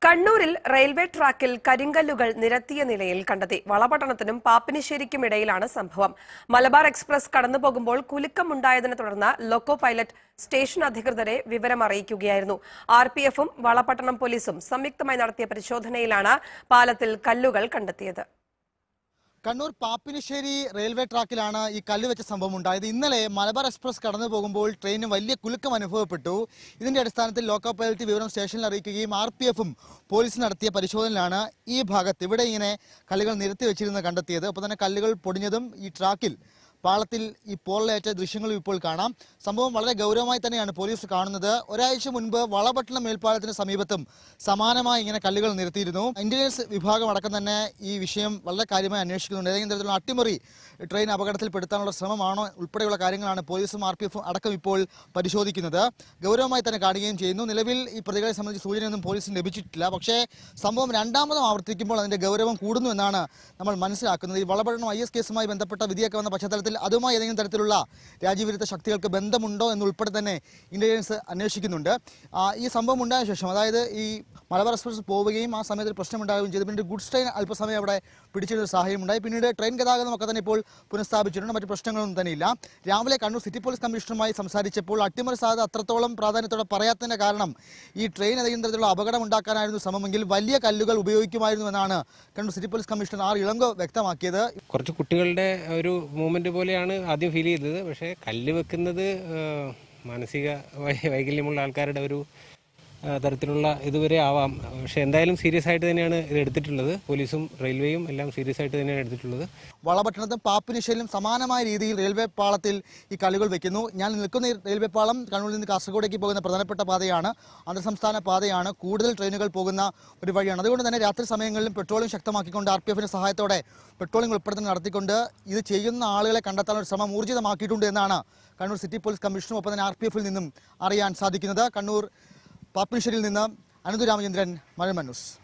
കണ്ണൂരിൽ റെയിൽവേ ട്രാക്കിൽ കരിങ്കല്ലുകൾ നിരത്തിയ നിലയിൽ കണ്ടെത്തി വളപട്ടണത്തിനും പാപ്പിനിശ്ശേരിക്കും ഇടയിലാണ് സംഭവം മലബാർ എക്സ്പ്രസ് കടന്നുപോകുമ്പോൾ കുലുക്കമുണ്ടായതിനെ തുടർന്ന് ലോക്കോ പൈലറ്റ് സ്റ്റേഷൻ അധികൃതരെ വിവരം അറിയിക്കുകയായിരുന്നു ആർ പി എഫും വളപട്ടണം പോലീസും സംയുക്തമായി നടത്തിയ പരിശോധനയിലാണ് പാലത്തിൽ കല്ലുകൾ കണ്ടെത്തിയത് കണ്ണൂർ പാപ്പിനിശ്ശേരി റെയിൽവേ ട്രാക്കിലാണ് ഈ കല്ല് വെച്ച സംഭവം ഉണ്ടായത് ഇന്നലെ മലബാർ എക്സ്പ്രസ് കടന്നു പോകുമ്പോൾ ട്രെയിനിന് വലിയ കുലുക്കം അനുഭവപ്പെട്ടു ഇതിന്റെ അടിസ്ഥാനത്തിൽ ലോക്കോ പൈലറ്റ് വിവരം സ്റ്റേഷനിൽ അറിയിക്കുകയും ആർ പി എഫും പോലീസ് നടത്തിയ പരിശോധനയിലാണ് ഈ ഭാഗത്ത് ഇവിടെ ഇങ്ങനെ കല്ലുകൾ നിരത്തി വെച്ചിരുന്നത് കണ്ടെത്തിയത് ഒപ്പം തന്നെ കല്ലുകൾ പൊടിഞ്ഞതും ഈ ട്രാക്കിൽ പാളത്തിൽ ഈ പോളിലേറ്റ ദൃശ്യങ്ങളും ഇപ്പോൾ കാണാം സംഭവം വളരെ ഗൗരവമായി തന്നെയാണ് പോലീസ് കാണുന്നത് ഒരാഴ്ച മുൻപ് വളപട്ടണം മേൽപ്പാലത്തിന് സമീപത്തും സമാനമായി ഇങ്ങനെ കല്ലുകൾ നിരത്തിയിരുന്നു ഇന്റലിജൻസ് വിഭാഗം അടക്കം തന്നെ ഈ വിഷയം വളരെ കാര്യമായി അന്വേഷിക്കുന്നുണ്ട് ഏതെങ്കിലും തരത്തിലുള്ള അട്ടിമറി ട്രെയിൻ അപകടത്തിൽപ്പെടുത്താനുള്ള ശ്രമമാണോ ഉൾപ്പെടെയുള്ള കാര്യങ്ങളാണ് പോലീസും ആർ പി എഫും അടക്കം ഇപ്പോൾ പരിശോധിക്കുന്നത് ഗൗരവമായി തന്നെ കാണുകയും ചെയ്യുന്നു നിലവിൽ ഈ പ്രതികളെ സംബന്ധിച്ച് സൂചനയൊന്നും പോലീസിന് ലഭിച്ചിട്ടില്ല പക്ഷേ സംഭവം രണ്ടാമതും ആവർത്തിക്കുമ്പോൾ അതിന്റെ ഗൗരവം കൂടുന്നു എന്നാണ് നമ്മൾ മനസ്സിലാക്കുന്നത് ഈ വളപട്ടണം ഐ എസ് കേസുമായി ബന്ധപ്പെട്ട വിധിയൊക്കെ വന്ന പശ്ചാത്തലത്തിൽ അതുമായി ഏതെങ്കിലും തരത്തിലുള്ള രാജ്യവിരുദ്ധ ശക്തികൾക്ക് ബന്ധമുണ്ടോ എന്നുൾപ്പെടെ തന്നെ ഇന്റലിജൻസ് അന്വേഷിക്കുന്നുണ്ട് ആ, ഈ സംഭവം ഉണ്ടായ ശേഷം അതായത് ഈ മലബാർ എക്സ്പ്രസ് പോവുകയും ആ സമയത്ത് ഒരു പ്രശ്നമുണ്ടാവുകയും ചെയ്തു പിന്നീട് ഗുഡ്സ് ട്രെയിൻ അല്പസമയം അവിടെ പിടിച്ചിരുന്ന ഒരു സാഹചര്യം ഉണ്ടായി പിന്നീട് ട്രെയിൻ ഗതാഗതം ഒക്കെ തന്നെ ഇപ്പോൾ പുനഃസ്ഥാപിച്ചിട്ടുണ്ട് മറ്റു പ്രശ്നങ്ങളൊന്നും തന്നെയില്ല രാവിലെ കണ്ണൂർ സിറ്റി പോലീസ് കമ്മീഷണറുമായി സംസാരിച്ചപ്പോൾ അട്ടിമറി സാധ്യത അത്രത്തോളം പ്രാധാന്യത്തോടെ പറയാത്തതിന്റെ കാരണം ഈ ട്രെയിൻ ഏതെങ്കിലും തരത്തിലുള്ള അപകടം ഉണ്ടാക്കാനായിരുന്നു ശ്രമമെങ്കിൽ വലിയ കല്ലുകൾ ഉപയോഗിക്കുമായിരുന്നു എന്നാണ് Kannur city police commissioner R Ilango വ്യക്തമാക്കിയത് കുറച്ച് കുട്ടികളുടെ ഒരു മൂമെന്റ് പോലെയാണ് ആദ്യം ഫീൽ ചെയ്തത് പക്ഷേ കല്ല് വെക്കുന്നത് ആ, മാനസിക വൈ- വൈകല്യമുള്ള ആൾക്കാരുടെ ഒരു ആ, തരത്തിലുള്ള ഇതുവരെ ആവാം പക്ഷെ എന്തായാലും സീരിയസ് ആയിട്ട് തന്നെയാണ് ഇത് എടുത്തിട്ടുള്ളത് പോലീസും റെയിൽവേയും എല്ലാം സീരിയസ് ആയിട്ട് തന്നെയാണ് എടുത്തിട്ടുള്ളത് വളപട്ടണത്തും പാപ്പിനിശ്ശേരിയിലും സമാനമായ രീതിയിൽ റെയിൽവേ പാളത്തിൽ ഈ കല്ലുകൾ വെക്കുന്നു ഞാൻ നിൽക്കുന്ന ഈ റെയിൽവേ പാളം കണ്ണൂരിൽ നിന്ന് കാസർഗോഡേക്ക് പോകുന്ന പ്രധാനപ്പെട്ട പാതയാണ് അന്തർ സംസ്ഥാന പാതയാണ് കൂടുതൽ ട്രെയിനുകൾ പോകുന്ന ഒരു വഴിയാണ് അതുകൊണ്ട് തന്നെ രാത്രി സമയങ്ങളിലും പെട്രോളിംഗ് ശക്തമാക്കിക്കൊണ്ട് ആർ പി എഫിന്റെ സഹായത്തോടെ പെട്രോളിംഗ് ഉൾപ്പെടെ തന്നെ നടത്തിക്കൊണ്ട് ഇത് ചെയ്യുന്ന ആളുകളെ കണ്ടെത്താനുള്ള ഒരു ശ്രമം ഊർജിതമാക്കിയിട്ടുണ്ട് എന്നാണ് കണ്ണൂർ സിറ്റി പോലീസ് കമ്മീഷനും ഒപ്പം തന്നെ ആർ പി എഫിൽ നിന്നും അറിയാൻ സാധിക്കുന്നത് കണ്ണൂർ പാപ്പിനിശ്ശേരിയിൽ നിന്ന് അനന്തു രാമചന്ദ്രൻ മഴമൻ ന്യൂസ്